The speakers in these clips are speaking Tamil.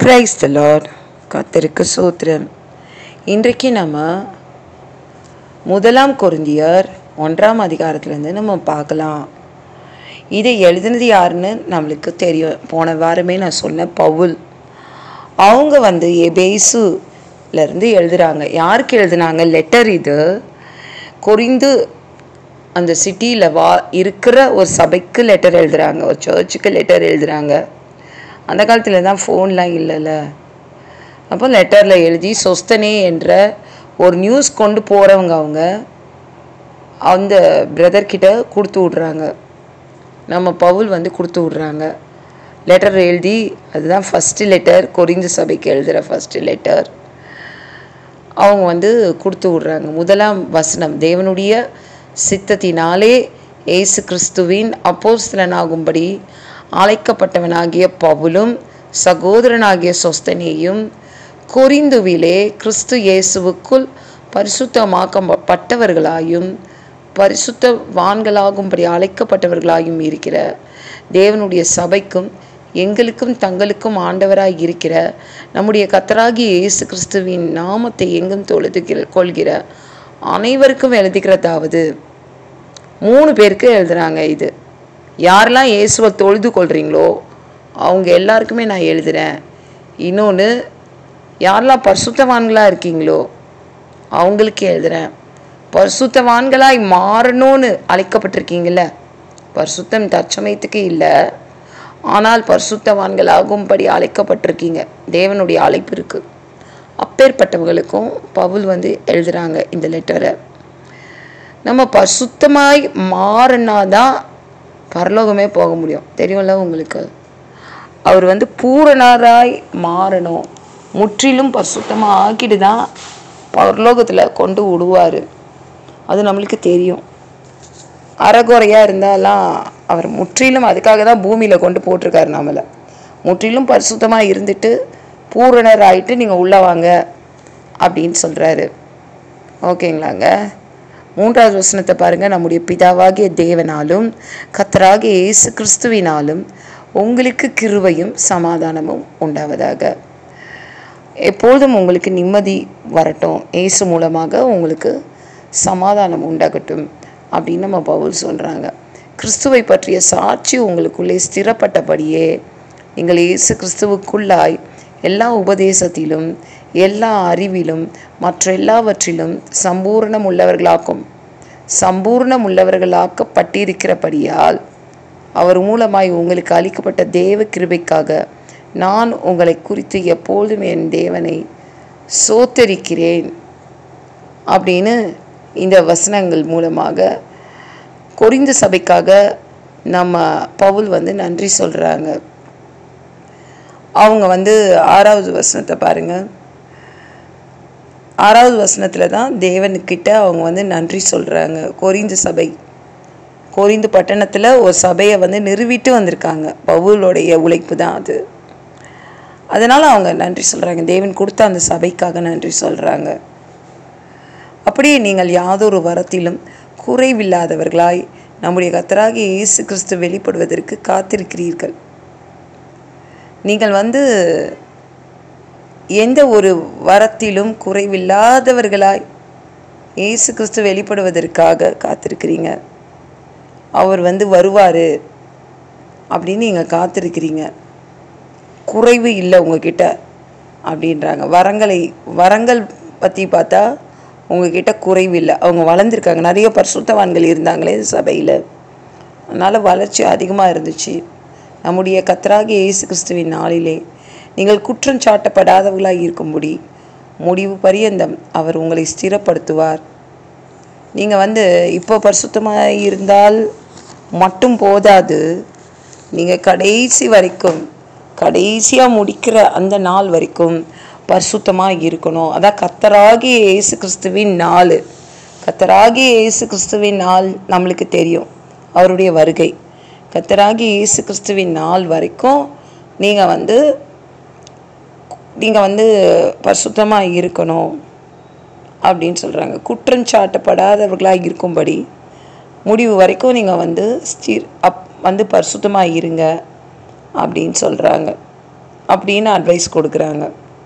பிரைஸ் த லார்ட் கத்தருக்கு சூத்திரம் இன்றைக்கு நம்ம முதலாம் கொரிந்தியர் ஒன்றாம் அதிகாரத்துலேருந்து நம்ம பார்க்கலாம் இதை எழுதினது யாருன்னு நம்மளுக்கு தெரியும் போன வாரமே நான் சொன்னேன் பவுல் அவங்க வந்து எபேசுலேருந்து எழுதுகிறாங்க யாருக்கு எழுதுனாங்க லெட்டர் இது கொரிந்து அந்த சிட்டியில் வா இருக்கிற ஒரு சபைக்கு லெட்டர் எழுதுகிறாங்க ஒரு சர்ச்சுக்கு லெட்டர் எழுதுகிறாங்க அந்த காலத்தில் தான் ஃபோன்லாம் இல்லைல்ல அப்போ லெட்டரில் எழுதி சொஸ்தனே என்ற ஒரு நியூஸ் கொண்டு போகிறவங்க அவங்க அந்த பிரதர்கிட்ட கொடுத்து விட்றாங்க நம்ம பவுல் வந்து கொடுத்து விட்றாங்க லெட்டர் எழுதி அதுதான் ஃபஸ்ட்டு லெட்டர் கொரிந்து சபைக்கு எழுதுகிற ஃபஸ்ட்டு லெட்டர் அவங்க வந்து கொடுத்து விட்றாங்க முதலாம் வசனம் தேவனுடைய சித்தத்தினாலே இயேசு கிறிஸ்துவின் அப்போஸ்தலனாகும்படி அழைக்கப்பட்டவனாகிய பவுலும் சகோதரனாகிய சொஸ்தனேயும் கொரிந்துவிலே கிறிஸ்து இயேசுவுக்குள் பரிசுத்தமாக்கப்பட்டவர்களாயும் பரிசுத்தவான்களாகும்படி அழைக்கப்பட்டவர்களாயும் இருக்கிற தேவனுடைய சபைக்கும் எங்களுக்கும் தங்களுக்கும் ஆண்டவராய் இருக்கிற நம்முடைய கத்தராகிய இயேசு கிறிஸ்துவின் நாமத்தை எங்கும் தொழுதுகிற கொள்கிற அனைவருக்கும் எழுதுகிறதாவது மூணு பேருக்கு எழுதுறாங்க இது யாரெல்லாம் இயேசுவை தொழுது கொள்றீங்களோ அவங்க எல்லாருக்குமே நான் எழுதுகிறேன் இன்னொன்று யாரெல்லாம் பரிசுத்தவான்களாக இருக்கீங்களோ அவங்களுக்கு எழுதுகிறேன் பரிசுத்தவான்களாய் மாறணும்னு அழைக்கப்பட்டிருக்கீங்கள பரிசுத்தம் தற்சமயத்துக்கு இல்லை ஆனால் பரிசுத்தவான்களாகும்படி அழைக்கப்பட்டிருக்கீங்க தேவனுடைய அழைப்பு இருக்குது அப்பேற்பட்டவர்களுக்கும் பவுல் வந்து எழுதுகிறாங்க இந்த லெட்டரை நம்ம பரிசுத்தமாய் மாறினாதான் பரலோகமே போக முடியும் தெரியும்ல உங்களுக்கு அவர் வந்து பூரணராய் மாறணும் முற்றிலும் பரிசுத்தமாக ஆக்கிட்டு தான் பரலோகத்தில் கொண்டு விடுவார் அது நம்மளுக்கு தெரியும் அறகுறையாக இருந்தாலாம் அவர் முற்றிலும் அதுக்காக தான் பூமியில் கொண்டு போட்டிருக்காரு நம்மளை முற்றிலும் பரிசுத்தமாக இருந்துட்டு பூரணர் ஆகிட்டு நீங்கள் உள்ளே வாங்க அப்படின்னு சொல்கிறாரு ஓகேங்களாங்க மூன்றாவது வசனத்தை பாருங்கள் நம்முடைய பிதாவாகிய தேவனாலும் கத்தராகிய இயேசு கிறிஸ்துவினாலும் உங்களுக்கு கிருவையும் சமாதானமும் உண்டாவதாக எப்பொழுதும் உங்களுக்கு நிம்மதி வரட்டும் இயேசு மூலமாக உங்களுக்கு சமாதானம் உண்டாகட்டும் அப்படின்னு நம்ம பவுல் சொல்கிறாங்க கிறிஸ்துவை பற்றிய சாட்சி உங்களுக்குள்ளே ஸ்திரப்பட்டபடியே நீங்கள் இயேசு கிறிஸ்துவுக்குள்ளாய் எல்லா உபதேசத்திலும் எல்லா அறிவிலும் மற்ற எல்லாவற்றிலும் சம்பூர்ணம் உள்ளவர்களாக்கும் சம்பூர்ணம் உள்ளவர்களாக்கப்பட்டிருக்கிறபடியால் அவர் மூலமாய் உங்களுக்கு அளிக்கப்பட்ட தேவ கிருபைக்காக நான் உங்களை குறித்து எப்பொழுதும் என் தேவனை சோத்தரிக்கிறேன் அப்படின்னு இந்த வசனங்கள் மூலமாக கொரிந்த சபைக்காக நம்ம பவுல் வந்து நன்றி சொல்கிறாங்க அவங்க வந்து ஆறாவது வசனத்தை பாருங்க ஆறாவது வசனத்தில் தான் தேவனுக்கிட்ட அவங்க வந்து நன்றி சொல்கிறாங்க கொரிந்து சபை கொரிந்து பட்டணத்தில் ஒரு சபையை வந்து நிறுவிட்டு வந்திருக்காங்க பவுலுடைய உழைப்பு தான் அது அதனால் அவங்க நன்றி சொல்கிறாங்க தேவன் கொடுத்த அந்த சபைக்காக நன்றி சொல்கிறாங்க அப்படியே நீங்கள் யாதொரு வரத்திலும் குறைவில்லாதவர்களாய் நம்முடைய கத்தராகிய இயேசு கிறிஸ்து வெளிப்படுவதற்கு காத்திருக்கிறீர்கள் நீங்கள் வந்து எந்த ஒரு வரத்திலும் குறைவில்லாதவர்களாய் இயேசு கிறிஸ்து வெளிப்படுவதற்காக காத்திருக்கிறீங்க அவர் வந்து வருவார் அப்படின்னு நீங்கள் காத்திருக்கிறீங்க குறைவு இல்லை உங்ககிட்ட அப்படின்றாங்க வரங்களை வரங்கள் பற்றி பார்த்தா உங்ககிட்ட குறைவு இல்லை அவங்க வளர்ந்துருக்காங்க நிறைய பரிசுத்தவான்கள் இருந்தாங்களே சபையில் அதனால் வளர்ச்சி அதிகமாக இருந்துச்சு நம்முடைய கத்தராகிய இயேசு கிறிஸ்துவின் நாளிலே நீங்கள் குற்றம் சாட்டப்படாதவர்களாக இருக்கும்படி முடிவு பரியந்தம் அவர் உங்களை ஸ்திரப்படுத்துவார் நீங்கள் வந்து இப்போ பரிசுத்தமாக இருந்தால் மட்டும் போதாது நீங்கள் கடைசி வரைக்கும் கடைசியாக முடிக்கிற அந்த நாள் வரைக்கும் பரிசுத்தமாக இருக்கணும் அதான் கத்தராகிய இயேசு கிறிஸ்துவின் நாள் கத்தராகிய இயேசு கிறிஸ்துவின் நாள் நம்மளுக்கு தெரியும் அவருடைய வருகை கத்தராகிய இயேசு கிறிஸ்துவின் நாள் வரைக்கும் நீங்கள் வந்து நீங்கள் வந்து பரிசுத்தமாக இருக்கணும் அப்படின்னு சொல்கிறாங்க குற்றம் சாட்டப்படாதவர்களாக இருக்கும்படி முடிவு வரைக்கும் நீங்கள் வந்து ஸ்திர் அப் வந்து பரிசுத்தமாக இருங்க அப்படின்னு சொல்கிறாங்க அப்படின்னு அட்வைஸ் கொடுக்குறாங்க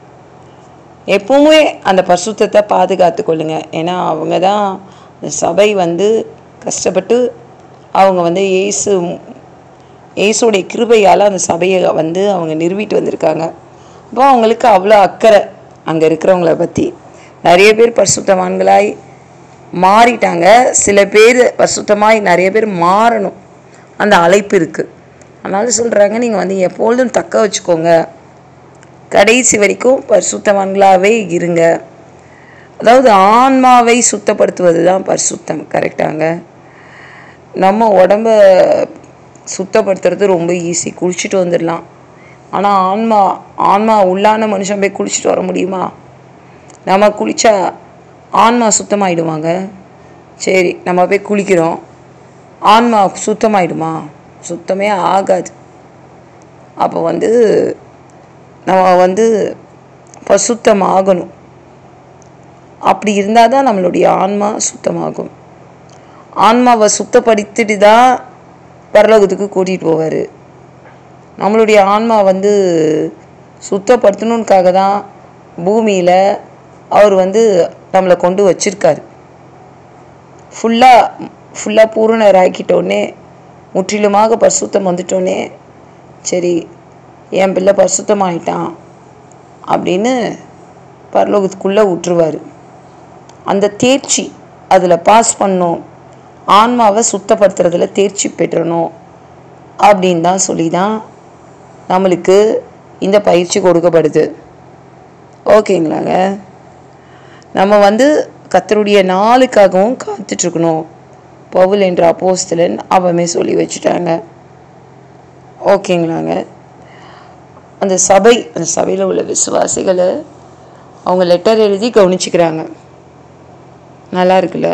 எப்பவுமே அந்த பரிசுத்தத்தை பாதுகாத்து கொள்ளுங்க ஏன்னா அவங்க தான் இந்த சபை வந்து கஷ்டப்பட்டு அவங்க வந்து இயேசு இயேசுடைய கிருபையால் அந்த சபையை வந்து அவங்க நிறுவிட்டு வந்திருக்காங்க அப்போ அவங்களுக்கு அவ்வளோ அக்கறை அங்கே இருக்கிறவங்கள பற்றி நிறைய பேர் பரிசுத்தவான்களாய் மாறிட்டாங்க சில பேர் பரிசுத்தமாய் நிறைய பேர் மாறணும் அந்த அழைப்பு இருக்குது அதனால சொல்கிறாங்க நீங்கள் வந்து எப்பொழுதும் தக்க வச்சுக்கோங்க கடைசி வரைக்கும் பரிசுத்தவான்களாகவே இருங்க அதாவது ஆன்மாவை சுத்தப்படுத்துவது தான் பரிசுத்தம் கரெக்டாங்க நம்ம உடம்ப சுத்தப்படுத்துறது ரொம்ப ஈஸி குளிச்சுட்டு வந்துடலாம் ஆனால் ஆன்மா ஆன்மா உள்ளான மனுஷன் போய் குளிச்சுட்டு வர முடியுமா நம்ம குளித்தா ஆன்மா சுத்தமாயிடுவாங்க சரி நம்ம போய் குளிக்கிறோம் ஆன்மா சுத்தமாயிடுமா சுத்தமே ஆகாது அப்போ வந்து நம்ம வந்து பசுத்தம் ஆகணும் அப்படி இருந்தால் தான் நம்மளுடைய ஆன்மா சுத்தமாகும் ஆன்மாவை சுத்தப்படுத்திட்டு தான் பரலோகத்துக்கு கூட்டிகிட்டு போவார் நம்மளுடைய ஆன்மா வந்து சுத்தப்படுத்தணுன்னுக்காக தான் பூமியில் அவர் வந்து நம்மளை கொண்டு வச்சிருக்காரு ஃபுல்லாக ஃபுல்லாக பூரணர் ஆக்கிட்டோன்னே முற்றிலுமாக பரிசுத்தம் வந்துட்டோன்னே சரி என் பிள்ளை பரிசுத்தமாயிட்டான் அப்படின்னு பரலோகத்துக்குள்ளே விட்டுருவார் அந்த தேர்ச்சி அதில் பாஸ் பண்ணணும் ஆன்மாவை சுத்தப்படுத்துறதுல தேர்ச்சி பெற்றணும் அப்படின்னு தான் சொல்லி தான் நம்மளுக்கு இந்த பயிற்சி கொடுக்கப்படுது ஓகேங்களாங்க நம்ம வந்து கத்தருடைய நாளுக்காகவும் காத்துட்ருக்கணும் பவுல் என்ற அப்போஸ்தலன் அவமே சொல்லி வச்சுட்டாங்க ஓகேங்களாங்க அந்த சபை அந்த சபையில் உள்ள விசுவாசிகளை அவங்க லெட்டர் எழுதி கவனிச்சுக்கிறாங்க நல்லா இருக்குல்ல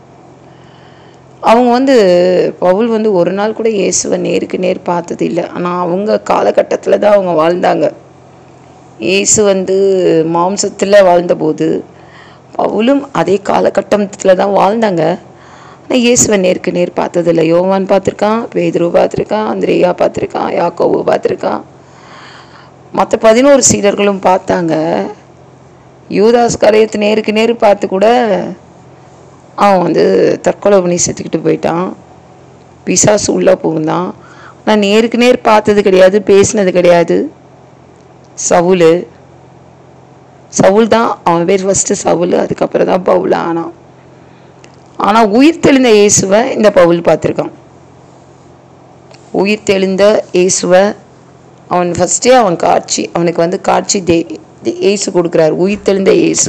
அவங்க வந்து பவுல் வந்து ஒரு நாள் கூட இயேசுவை நேருக்கு நேர் பார்த்தது இல்லை ஆனால் அவங்க காலகட்டத்தில் தான் அவங்க வாழ்ந்தாங்க இயேசு வந்து மாம்சத்தில் வாழ்ந்தபோது பவுலும் அதே காலகட்டத்தில் தான் வாழ்ந்தாங்க ஆனால் இயேசுவை நேருக்கு நேர் பார்த்ததில்ல யோவான் பார்த்துருக்கான் பேதுரு பார்த்துருக்கான் அந்திரேயா பார்த்துருக்கான் யாக்கோவு பார்த்துருக்கான் மற்ற பதினோரு சீடர்களும் பார்த்தாங்க யூதாஸ் கரையத்து நேருக்கு நேர் பார்த்து கூட அவன் வந்து தற்கொலை பண்ணி செத்துக்கிட்டு போயிட்டான் பிசாசு உள்ளே புகுந்தான் ஆனால் நேருக்கு நேர் பார்த்தது கிடையாது பேசினது கிடையாது சவுல் சவுல் தான் அவன் பேர் ஃபஸ்ட்டு சவுல் அதுக்கப்புறம் தான் பவுல் ஆனான் ஆனால் உயிர் தெளிந்த இயேசுவை இந்த பவுல் பார்த்துருக்கான் உயிர் தெளிந்த இயேசுவை அவன் ஃபஸ்ட்டே அவன் காட்சி அவனுக்கு வந்து காட்சி தே இயேசு கொடுக்குறாரு உயிர் தெளிந்த இயேசு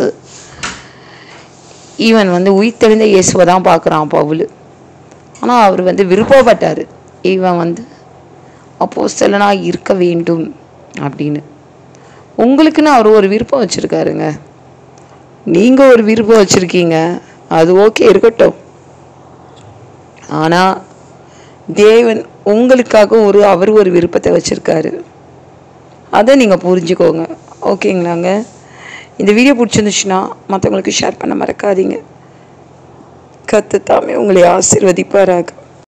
ஈவன் வந்து உயிர் தெளிந்த இயேசுவை தான் பார்க்குறான் பவுல் ஆனால் அவர் வந்து விருப்பப்பட்டார் இவன் வந்து அப்போஸ்தலனாக இருக்க வேண்டும் அப்படின்னு உங்களுக்குன்னு அவர் ஒரு விருப்பம் வச்சுருக்காருங்க நீங்கள் ஒரு விருப்பம் வச்சுருக்கீங்க அது ஓகே இருக்கட்டும் ஆனால் தேவன் உங்களுக்காக ஒரு அவர் ஒரு விருப்பத்தை வச்சுருக்காரு அதை நீங்கள் புரிஞ்சுக்கோங்க ஓகேங்களாங்க இந்த வீடியோ பிடிச்சிருந்துச்சுன்னா மற்றவங்களுக்கு ஷேர் பண்ண மறக்காதீங்க கத்து தாமே உங்களை ஆசீர்வதிப்பாராக